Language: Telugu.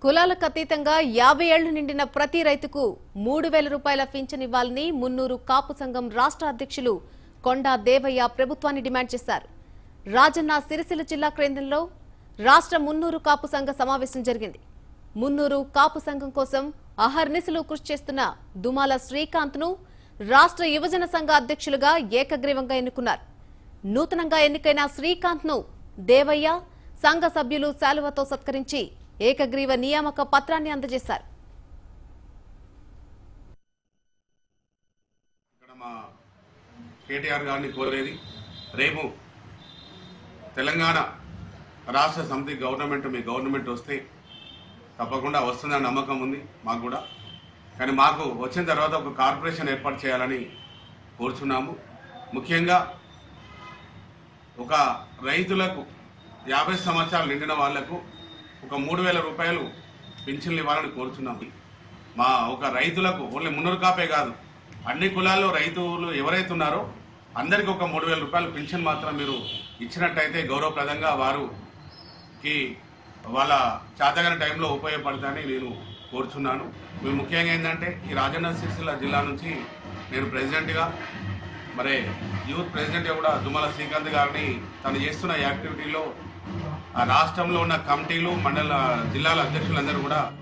కులాలకు అతీతంగా యాభై ఏళ్లు నిండిన ప్రతి రైతుకు మూడు వేల రూపాయల పింఛన్ ఇవ్వాలని మున్నూరు కాపు సంఘం రాష్ట్ర అధ్యక్షులు కొండా దేవయ్య ప్రభుత్వాన్ని డిమాండ్ చేశారు రాజన్న సిరిసిల్ల జిల్లా కేంద్రంలో రాష్ట్ర మున్నూరు కాపు సంఘ సమావేశం జరిగింది మున్నూరు కాపు సంఘం కోసం అహర్నిశలు కృషి చేస్తున్న దుమాల శ్రీకాంత్ ను రాష్ట్ర యువజన సంఘ అధ్యక్షులుగా ఏకగ్రీవంగా ఎన్నుకున్నారు నూతనంగా ఎన్నికైన శ్రీకాంత్ ను దేవయ్య సంఘ సభ్యులు శాలువతో సత్కరించి ఏకగ్రీవ నియామక పత్రాన్ని అందజేశారు ఇక్కడ మా కేటీఆర్ గారిని కోరేది రేపు తెలంగాణ రాష్ట్ర సమితి గవర్నమెంట్ మీ గవర్నమెంట్ వస్తే తప్పకుండా వస్తుందని నమ్మకం ఉంది మాకు కూడా కానీ మాకు వచ్చిన తర్వాత ఒక కార్పొరేషన్ ఏర్పాటు చేయాలని కోరుచున్నాము ముఖ్యంగా ఒక రైతులకు యాభై సంవత్సరాలు నిండిన వాళ్లకు ఒక మూడు వేల రూపాయలు పింఛన్లు ఇవ్వాలని కోరుచున్నాము మా ఒక రైతులకు ఓన్లీ మున్నూరు కాపే కాదు అన్ని కులాల్లో రైతులు ఎవరైతే ఉన్నారో అందరికీ ఒక మూడు వేల రూపాయలు పింఛన్ మాత్రం మీరు ఇచ్చినట్టయితే గౌరవప్రదంగా వారుకి వాళ్ళ చేతగాని టైంలో ఉపయోగపడతాయని నేను కోరుచున్నాను మేము ముఖ్యంగా ఏంటంటే ఈ రాజన్న సిరిసిల్ల జిల్లా నుంచి నేను ప్రెసిడెంట్గా మరి యూత్ ప్రెసిడెంట్గా కూడా దుమ్మల శ్రీకాంత్ గారిని తను చేస్తున్న యాక్టివిటీలో ఆ రాష్ట్రంలో ఉన్న కమిటీలు మండల జిల్లాల అధ్యక్షులందరూ కూడా